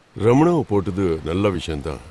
ரமணாவை போட்டது நல்ல விஷயம்தான்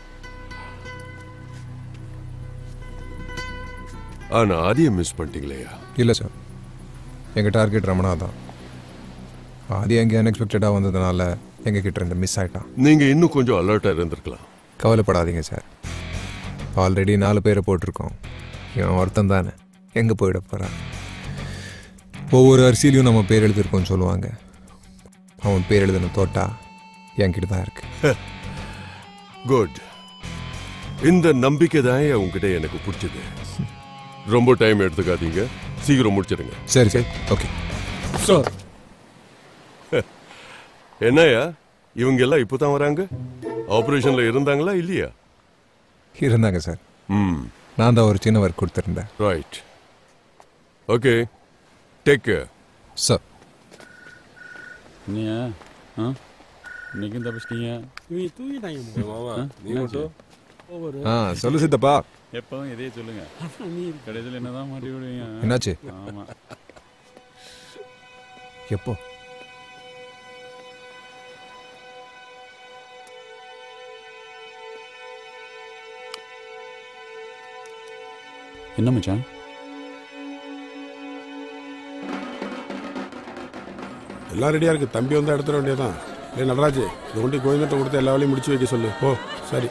ஆனா ஆதியை மிஸ் பண்ணிட்டீங்களேயா இல்லை சார் எங்கள் டார்கெட் ரமணா தான் ஆதி அங்கே அன்எக்ஸ்பெக்டடாக வந்ததுனால எங்கள் கிட்ட இருந்து மிஸ் ஆயிட்டான் நீங்க இன்னும் கொஞ்சம் அலர்ட்டா இருந்திருக்கலாம் கவலைப்படாதீங்க சார் ஆல்ரெடி நாலு பேரை போட்டிருக்கோம் இவன் ஒருத்தன் தானே எங்கே போயிட போகிறான் ஒவ்வொரு அரிசியிலையும் நம்ம பேர் எழுதியிருக்கோம்னு சொல்லுவாங்க அவன் பேர் எழுதின தோட்டா என்கிட்ட தான் இருக்கு குட் இந்த நம்பிக்கை தான் உங்ககிட்ட எனக்கு பிடிச்சது ரொம்ப டைம் எடுத்துக்காதீங்க சீக்கிரம் முடிச்சிடுங்க சரி சரி ஓகே சார் என்னய்யா இவங்க எல்லாம் இப்போதான் வராங்க ஆபரேஷன்ல இருந்தாங்களா இல்லையா இருந்தாங்க சார் ம் நான் தான் ஒரு சின்ன ஒர்க் கொடுத்துருந்தேன் right okay take care sir நீயா ஆ இன்னைக்கும் தப்பிச்சிட்டீங்க நீ தூங்கிட்டாங்க மாமா, நீ மட்டும் ஒவ்வொரு ஆ சொல்லு சித்தப்பா எப்பவும் இதே சொல்லுங்க நீ கடைசியில் என்னதான் மாட்டி விடுவீங்க என்னாச்சு? ஆமா எப்போ என்ன மச்சான் எல்லாம் ரெடியா இருக்கு தம்பி வந்தா எடுத்துட வேண்டியதான் ஏ நடராஜ் இந்த கொண்டு கோவிந்தத்தை கொடுத்து எல்லா வேலையும் முடிச்சு வைக்க சொல்லு ஓ சரி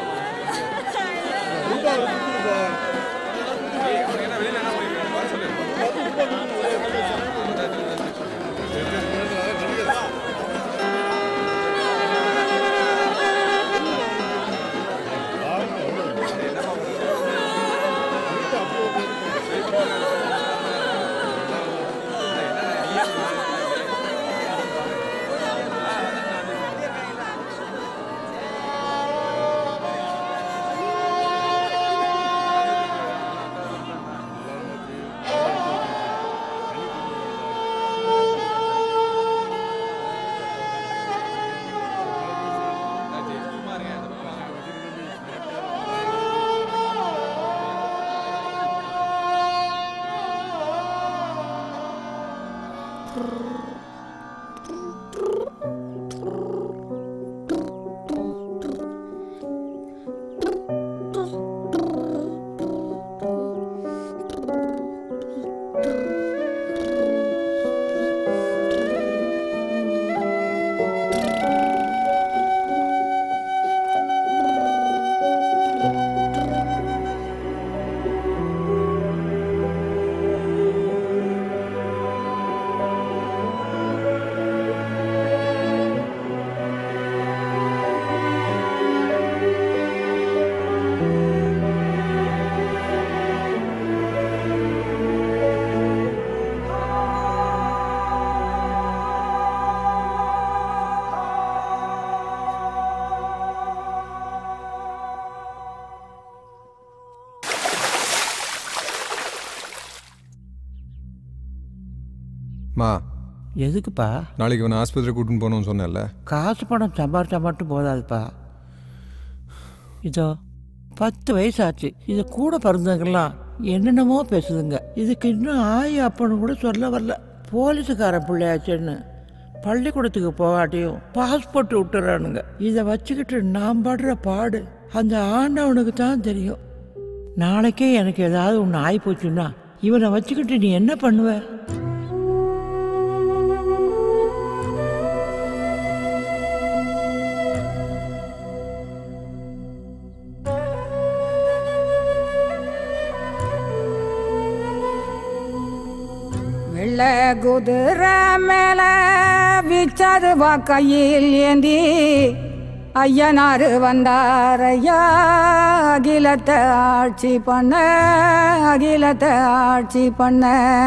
மா எதுக்குப்பா நாளைக்கு இவனை ஆஸ்பத்திரி கூட்டின்னு போகணும்னு சொன்னேன்ல காசு பணம் சம்பாரிச்சா மட்டும் போதாதுப்பா இதோ பத்து வயசாச்சு இது கூட பிறந்தவங்கெல்லாம் என்னென்னமோ பேசுதுங்க இதுக்கு இன்னும் ஆயி அப்பன்னு கூட சொல்ல வரல போலீஸுக்காரன் பிள்ளையாச்சுன்னு பள்ளிக்கூடத்துக்கு போகாட்டியும் பாஸ்போர்ட் விட்டுறானுங்க இதை வச்சுக்கிட்டு நான் படுற பாடு அந்த ஆண்டவனுக்கு தான் தெரியும் நாளைக்கே எனக்கு ஏதாவது ஒன்று ஆகிப்போச்சுன்னா இவனை வச்சுக்கிட்டு நீ என்ன பண்ணுவ வெள்ள குதிரை மேல விச்சதுவா கையில் ஏந்தி ஐயனாரு வந்தார் ஐயா அகிலத்தை ஆட்சி பண்ண அகிலத்தை ஆட்சி பண்ண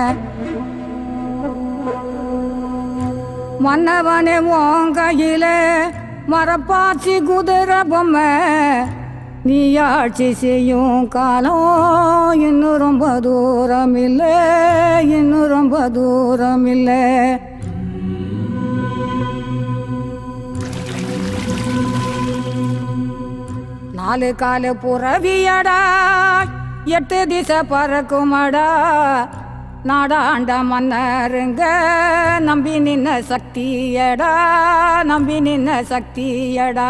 மன்னவனே உன் கையில மரப்பாச்சி குதிரை பொம்மை நீ ஆட்சி செய்யும் காலம் இன்னும் ரொம்ப தூரம் இல்லை இன்னும் ரொம்ப தூரம் இல்லை நாலு காலு புறவியடா எட்டு திசை பறக்குமடா நாடாண்ட மன்னருங்க நம்பி நின்ன சக்தியடா நம்பி நின்ன சக்தியடா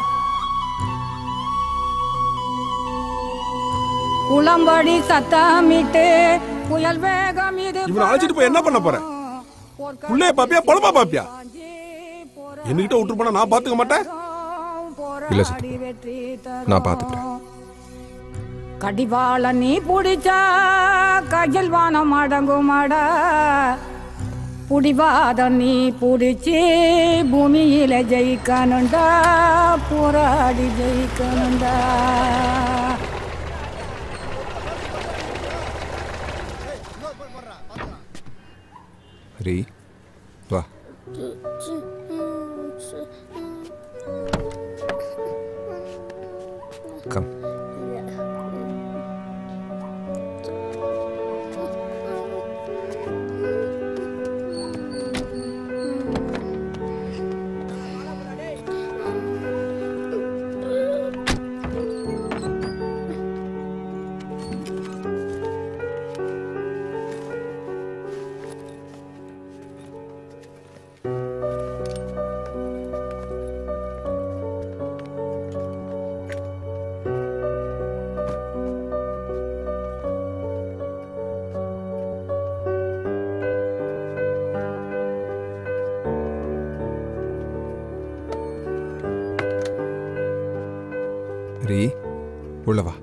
குளம்படி சத்தமிட்டு புயல் வேகம் இது இவனை அழைச்சிட்டு போய் என்ன பண்ண போற? புள்ளைய பாப்பியா, பொழப்பா பாப்பியா? என்கிட்ட விட்டு போனா நான் பாத்துக்க மாட்டேன் இல்ல சித்தப்பா. நான் பாத்துக்கிறேன். கடிவாள நீ புடிச்சா கையில் வானம் அடங்குமாடா புடிவாதம் நீ புடிச்சு பூமியில ஜெயிக்கணுண்டா போராடி ஜெயிக்கணுண்டா ஹரி வா கம் ஹரி உள்ள வா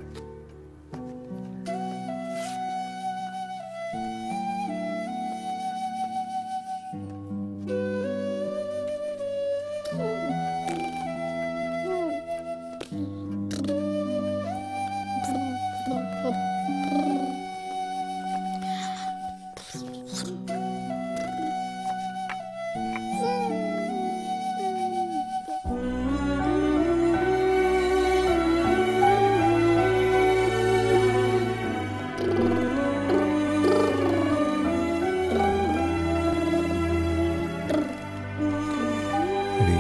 ஹரி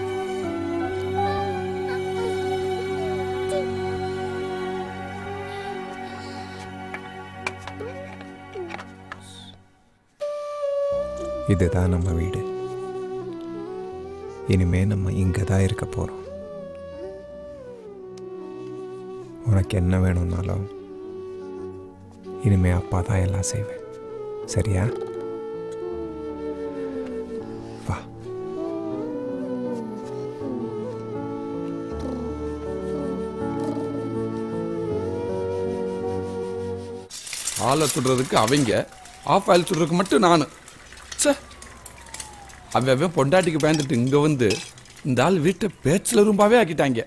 இதுதான் நம்ம வீடு இனிமே நம்ம இங்கே தான் இருக்க போகிறோம் உனக்கு என்ன வேணும்னாலும் இனிமே அப்பா தான் எல்லாம் செய்வேன் சரியா வா ஆளை சுடுறதுக்கு அவங்க ஆஃப் ஆயில் சுடுறதுக்கு மட்டும் நான் ச்சே அவன் அவன் பொண்டாட்டிக்கு பயந்துட்டு இங்கே வந்து இந்த ஆள் வீட்டை பேச்சில் ரூம்பாவே ஆக்கிட்டாங்க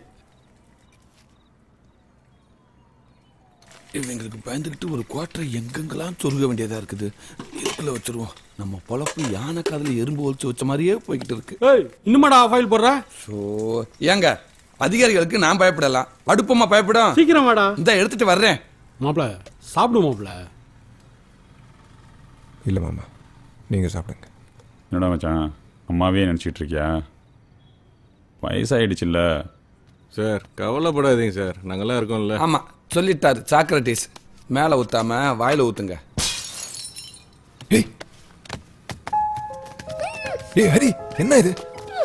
இவங்களுக்கு பயந்துக்கிட்டு ஒரு குவாட்டரை எங்கெங்கெல்லாம் சொருக வேண்டியதாக இருக்குது இருக்குள்ள வச்சிருவோம் நம்ம பொழப்பு யானை காதில் எறும்பு ஒழிச்சு வச்ச மாதிரியே போய்கிட்டு இருக்கு ஏய் இன்னுமாடா ஃபைல் போடுற ஸோ ஏங்க அதிகாரிகளுக்கு நான் பயப்படலாம் அடுப்பமா பயப்படும் சீக்கிரம் வாடா இந்த எடுத்துட்டு வர்றேன் மாப்பிள சாப்பிடு மாப்பிள இல்லை மாமா நீங்கள் சாப்பிடுங்க என்னடா மச்சான் அம்மாவே நினச்சிட்டு இருக்கியா வயசாயிடுச்சுல்ல சார் கவலைப்படாதீங்க சார் நாங்கெல்லாம் இருக்கோம்ல ஆமா சொல்லிட்டாரு சாக்ரட்டிஸ் மேல ஊத்தாம வாயில ஊத்துங்க ஏய் ஏய் ஹரி என்ன இது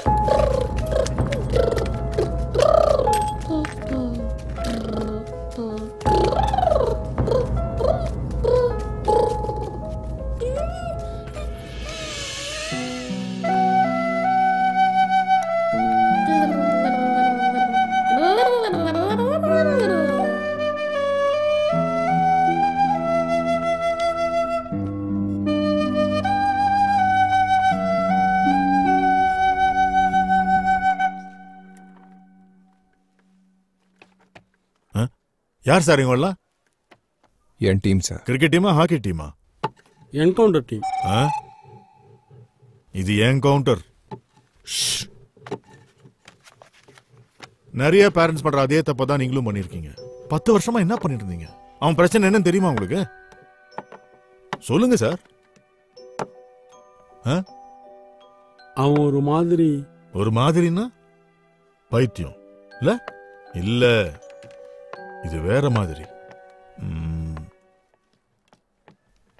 யார் சார் இவங்கெல்லாம் என் டீம் சார் கிரிக்கெட் டீமா ஹாக்கி டீமா என்கவுண்டர் டீம் ஆ? இது என் கவுண்டர் நிறைய பேரண்ட்ஸ் பண்ற அதே தப்பை தான் நீங்களும் பண்ணிருக்கீங்க பத்து வருஷமா என்ன பண்ணிட்டு இருந்தீங்க அவன் பிரச்சனை என்னன்னு தெரியுமா உங்களுக்கு சொல்லுங்க சார் ஆ? அவன் ஒரு மாதிரி ஒரு மாதிரின்னா பைத்தியம் இல்ல இல்ல இது வேற மாதிரி ம்.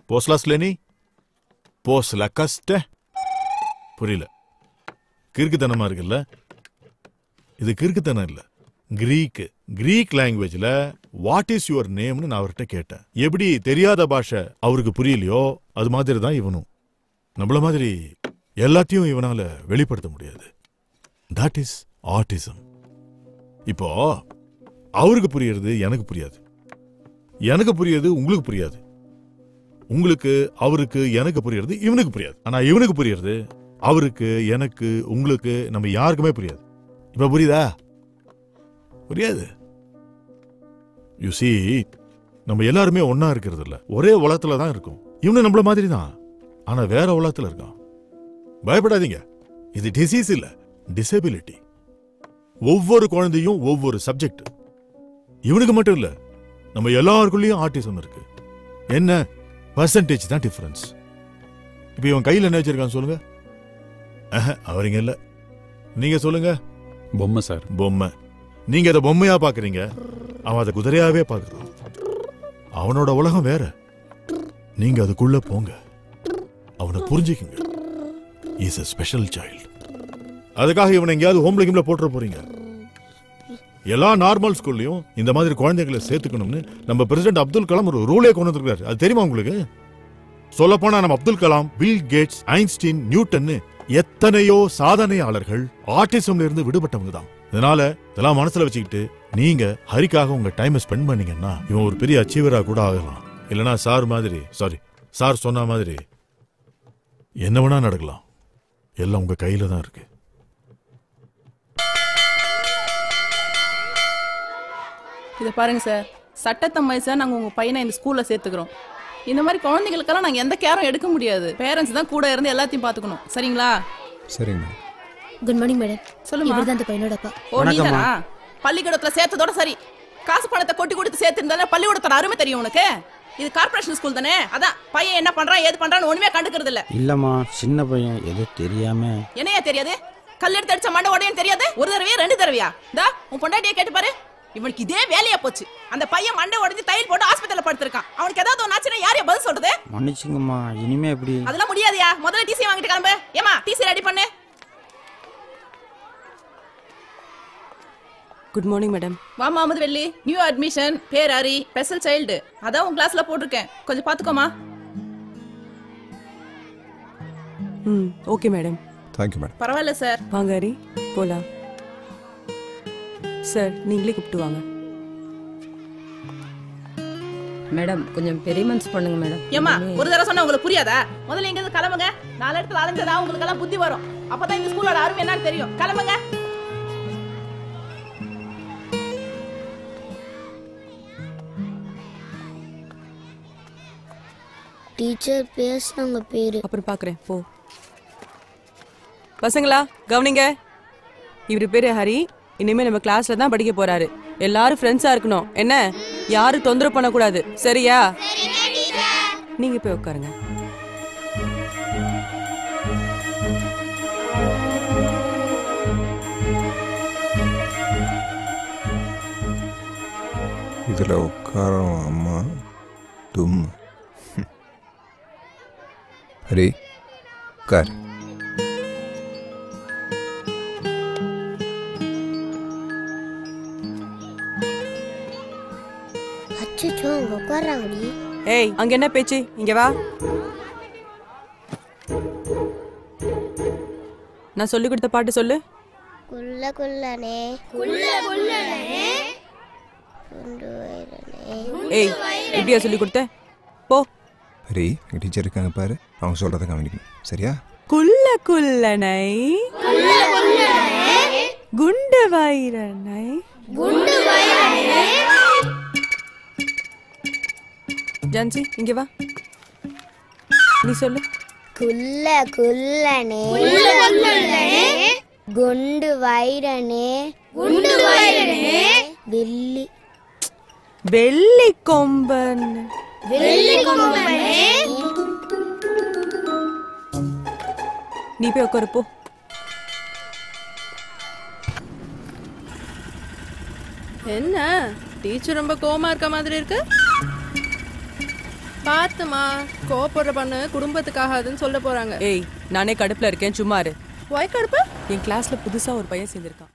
போஸ்லாஸ் லேனி போஸ்ல கஸ்ட புரியல கிறுக்குத்தனமா இருக்குல்ல இது கிறுக்குத்தனம் இல்ல கிரீக் கிரீக் லாங்குவேஜ்ல வாட் இஸ் யுவர் நேம்னு நான் அவர்கிட்ட கேட்டேன் எப்படி தெரியாத பாஷை அவருக்கு புரியலையோ அது மாதிரி தான் இவனும் நம்மள மாதிரி எல்லாத்தையும் இவனால வெளிப்படுத்த முடியாது தட் இஸ் ஆட்டிசம் இப்போ அவருக்கு புரியறது எனக்கு புரியாது எனக்கு புரியுது உங்களுக்கு புரியாது உங்களுக்கு அவருக்கு எனக்கு புரியறது இவனுக்கு புரியாது ஆனா இவனுக்கு புரியறது அவருக்கு எனக்கு உங்களுக்கு நம்ம யாருக்குமே புரியாது இப்ப புரியுதா புரியாது யூ see நம்ம எல்லாருமே ஒண்ணா இருக்கிறது இல்ல ஒரே உலகத்துல தான் இருக்கும் இவனு நம்மள மாதிரி தான் ஆனா வேற உலகத்துல இருக்கான் பயப்படாதீங்க இது டிசீஸ் இல்ல டிசபிலிட்டி ஒவ்வொரு குழந்தையும் ஒவ்வொரு சப்ஜெக்ட் இவனுக்கு மட்டும் இல்ல நம்ம எல்லாருக்குள்ளேயும் ஆட்டிசம் இருக்கு என்ன பர்சன்டேஜ் தான் டிஃபரன்ஸ் இப்போ இவன் கையில் என்ன வச்சிருக்கான் சொல்லுங்க அஹ், அவருங்க இல்ல நீங்க சொல்லுங்க பொம்மை சார் பொம்மை நீங்க அதை பொம்மையா பாக்குறீங்க அவன் அதை குதிரையாவே பாக்குறான் அவனோட உலகம் வேற நீங்க அதுக்குள்ள போங்க அவனை புரிஞ்சுக்குங்க இஸ் a ஸ்பெஷல் சைல்டு அதுக்காக இவனை எங்கேயாவது ஹோம்ல கிம்ல போட்டுற போறீங்க எல்லா நார்மல் ஸ்கூல்லையும் இந்த மாதிரி குழந்தைகளை சேர்த்துக்கணும்னு நம்ம பிரசிடென்ட் அப்துல் கலாம் ஒரு ரூலே கொண்டு வந்திருக்காரு அது தெரியுமா உங்களுக்கு சொல்ல போனா நம்ம Abdul Kalam Bill Gates Einstein Newton எத்தனையோ சாதனையாளர்கள் ஆட்டிசம்ல இருந்து விடுபட்டவங்க தான் இதனால இதெல்லாம் மனசுல வச்சுக்கிட்டு நீங்க ஹரிக்காக உங்க டைமை ஸ்பெண்ட் பண்ணீங்கன்னா இவன் ஒரு பெரிய அச்சீவரா கூட ஆகலாம் இல்லனா சார் மாதிரி சாரி சார் சொன்ன மாதிரி என்ன வேணா நடக்கலாம் எல்லாம் உங்க கையில தான் இருக்கு இதை பாருங்க சார் சட்டத்தை மாதிரி சார் நாங்கள் உங்கள் பையனை இந்த ஸ்கூலில் சேர்த்துக்கிறோம் இந்த மாதிரி குழந்தைங்களுக்கெல்லாம் நாங்கள் எந்த கேரும் எடுக்க முடியாது பேரண்ட்ஸ் தான் கூட இருந்து எல்லாத்தையும் பார்த்துக்கணும் சரிங்களா சரிங்க குட் மார்னிங் மேடம் சொல்லுமா இவர் தான் அந்த பையனோட அப்பா ஓ நீதானா பள்ளிக்கூடத்துல சேர்த்ததோட சரி காசு பணத்தை கொட்டி கொடுத்து சேர்த்திருந்தாலே பள்ளிக்கூடத்தோட அருமை தெரியும் உனக்கு இது கார்ப்பரேஷன் ஸ்கூல் தானே அதான் பையன் என்ன பண்றான் ஏது பண்றான்னு ஒண்ணுமே கண்டுக்கிறது இல்ல இல்லம்மா சின்ன பையன் ஏதோ தெரியாம என்னையா தெரியாது கல் எடுத்து அடிச்ச மண்டை உடையும் தெரியாது ஒரு தடவையா ரெண்டு தடவையா தா உன் பொண்டாட்டியை கேட்டு பாரு இவனுக்கு இதே வேலையா போச்சு அந்த பையன் மண்டை உடைஞ்சு தையல் போட்டு ஆஸ்பத்திரியில படுத்திருக்கான் அவனுக்கு ஏதாவது ஒன்று ஆச்சுன்னா யாரையா பதில் சொல்றது மன்னிச்சுங்கம்மா இனிமே எப்படி அதெல்லாம் முடியாதுயா முதல்ல டிசி வாங்கிட்டு கிளம்பு ஏமா டிசி ரெடி பண்ணு குட் மார்னிங் மேடம் வா முகமது வெள்ளி நியூ அட்மிஷன் பேர் ஹரி ஸ்பெஷல் சைல்டு அதான் உன் கிளாஸ்ல போட்டிருக்கேன் கொஞ்சம் பாத்துக்கோமா ம் ஓகே மேடம் தேங்க்யூ மேடம் பரவாயில்ல சார் வாங்க ஹரி போலாம் சார் நீங்களே கூப்பிட்டு வாங்க மேடம் கொஞ்சம் பெரிய மனசு பண்ணுங்க மேடம் ஏமா ஒரு தடவை சொன்னா உங்களுக்கு புரியாதா முதல்ல இங்க இருந்து கிளம்புங்க நாலு இடத்துல அலைஞ்சதா உங்களுக்கு எல்லாம் புத்தி வரும் அப்பதான் இந்த ஸ்கூலோட அருமை என்னன்னு தெரியும் கிளம்புங்க டீச்சர் பேசுனாங்க பேரு அப்புறம் பார்க்குறேன் போ பசங்களா கவனிங்க இவர் பேரு ஹரி இனிமே நம்ம கிளாஸ்ல தான் படிக்க போறாரு எல்லாரும் ஃப்ரெண்ட்ஸா இருக்கணும் என்ன யாரும் தொந்தரவு பண்ணக்கூடாது சரியா நீங்க போய் உட்காருங்க இதில் உட்காரோம் அம்மா டும் ஹரி உட்கார் அச்சோ அவங்க உட்கார்றாங்கடி ஏய் அங்க என்ன பேச்சு இங்க வா நான் சொல்லி கொடுத்த பாட்டு சொல்லு குள்ள குள்ளனே குள்ள குள்ளனே குண்டு வயிறனே ஏய் இப்படியா சொல்லி கொடுத்த போ ஹரி எங்கள் டீச்சர் இருக்காங்க பாரு அவங்க சொல்கிறத கவனிக்கணும் சரியா குள்ள குள்ளனை குண்டு வைரனை குண்டு வயிறனே ஜான்சி இங்க வா நீ சொல்லு குள்ள குள்ளனே குள்ள குள்ளனே குண்டு வைரனே குண்டு வைரனே வெள்ளி வெள்ளி கொம்பன் வெள்ளி கொம்பனே நீ போய் உட்காரு போ என்ன டீச்சர் ரொம்ப கோமா இருக்க மாதிரி இருக்கு பாத்துமா கோப்படுற பண்ணு குடும்பத்துக்காகாதுன்னு சொல்ல போறாங்க ஏய் நானே கடுப்புல இருக்கேன் சும்மா இரு ஒய் கடுப்பு என் கிளாஸ்ல புதுசா ஒரு பையன் சேர்ந்திருக்கான்